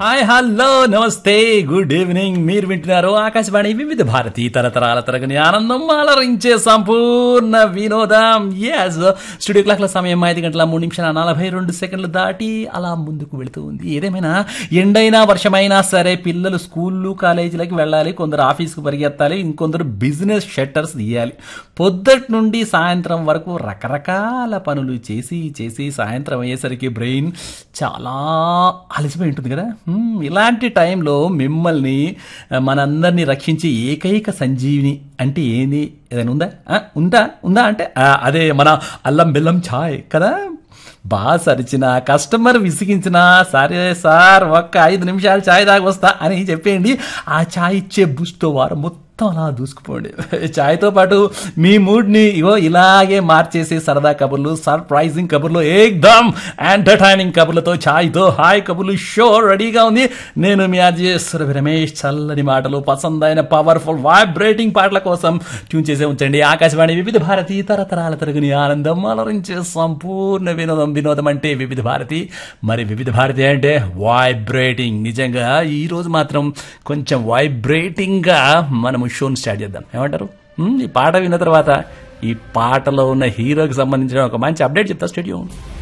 hi hello నమస్తే good evening మీరు వింటున్నారు ఆకాశవాణి వివిధ భారతి తరతరాల తరగని ఆనందం అలరించే సంపూర్ణ వినోదం ఎస్ స్టూడియో క్లాక్ల సమయం ఐదు గంటల మూడు నిమిషాల నలభై రెండు సెకండ్లు దాటి అలా ముందుకు వెళుతూ ఉంది ఏదేమైనా ఎండైనా వర్షమైనా సరే పిల్లలు స్కూళ్ళు కాలేజీలకి వెళ్ళాలి కొందరు ఆఫీస్కి పరిగెత్తాలి ఇంకొందరు బిజినెస్ షట్టర్స్ తీయాలి పొద్దుటి నుండి సాయంత్రం వరకు రకరకాల పనులు చేసి చేసి సాయంత్రం అయ్యేసరికి బ్రెయిన్ చాలా అలసిపోయి ఉంటుంది కదా హ్మ్, ఇలాంటి టైంలో మిమ్మల్ని ఆ, మనందరినీ రక్షించే ఏకైక సంజీవిని అంటే ఏంది ఏదైనా ఉందా ఆ, ఉందా ఉందా అంటే ఆ, అదే మన అల్లం బెల్లం ఛాయ్ కదా బాస్ అరిచిన కస్టమర్ విసిగించిన సరే సార్ ఒక్క ఐదు నిమిషాలు ఛాయ్ దాకా వస్తా అని చెప్పేయండి ఆ ఛాయ్ ఇచ్చే బూస్ట్తో వారం మొత్తం అలా దూసుకుపోండి ఛాయ్తో పాటు మీ మూడ్ని ఇగో ఇలాగే మార్చేసే సరదా కబుర్లు సర్ప్రైజింగ్ కబుర్లు ఏకదమ్ ఎంటర్టైనింగ్ కబుర్లతో ఛాయ్తో హాయ్ కబుర్లు షో రెడీగా ఉంది నేను మీ ఆర్జే సురభి రమేష్ చల్లని మాటలు పసందైన పవర్ఫుల్ వైబ్రేటింగ్ పాటల కోసం ట్యూన్ చేసే ఉంచండి ఆకాశవాణి వివిధ భారతి తరతరాల తరగని ఆనందం అలరించే సంపూర్ణ వినోదం వినోదం అంటే వివిధ భారతి మరి వివిధ భారతి అంటే వైబ్రేటింగ్ నిజంగా ఈ రోజు మాత్రం కొంచెం వైబ్రేటింగ్ గా మనము షోని స్టార్ట్ చేద్దాం ఏమంటారు హ్మ్, ఈ పాట విన్న తర్వాత ఈ పాటలో ఉన్న హీరోకి సంబంధించిన ఒక మంచి అప్డేట్ చెప్తా స్టేడియం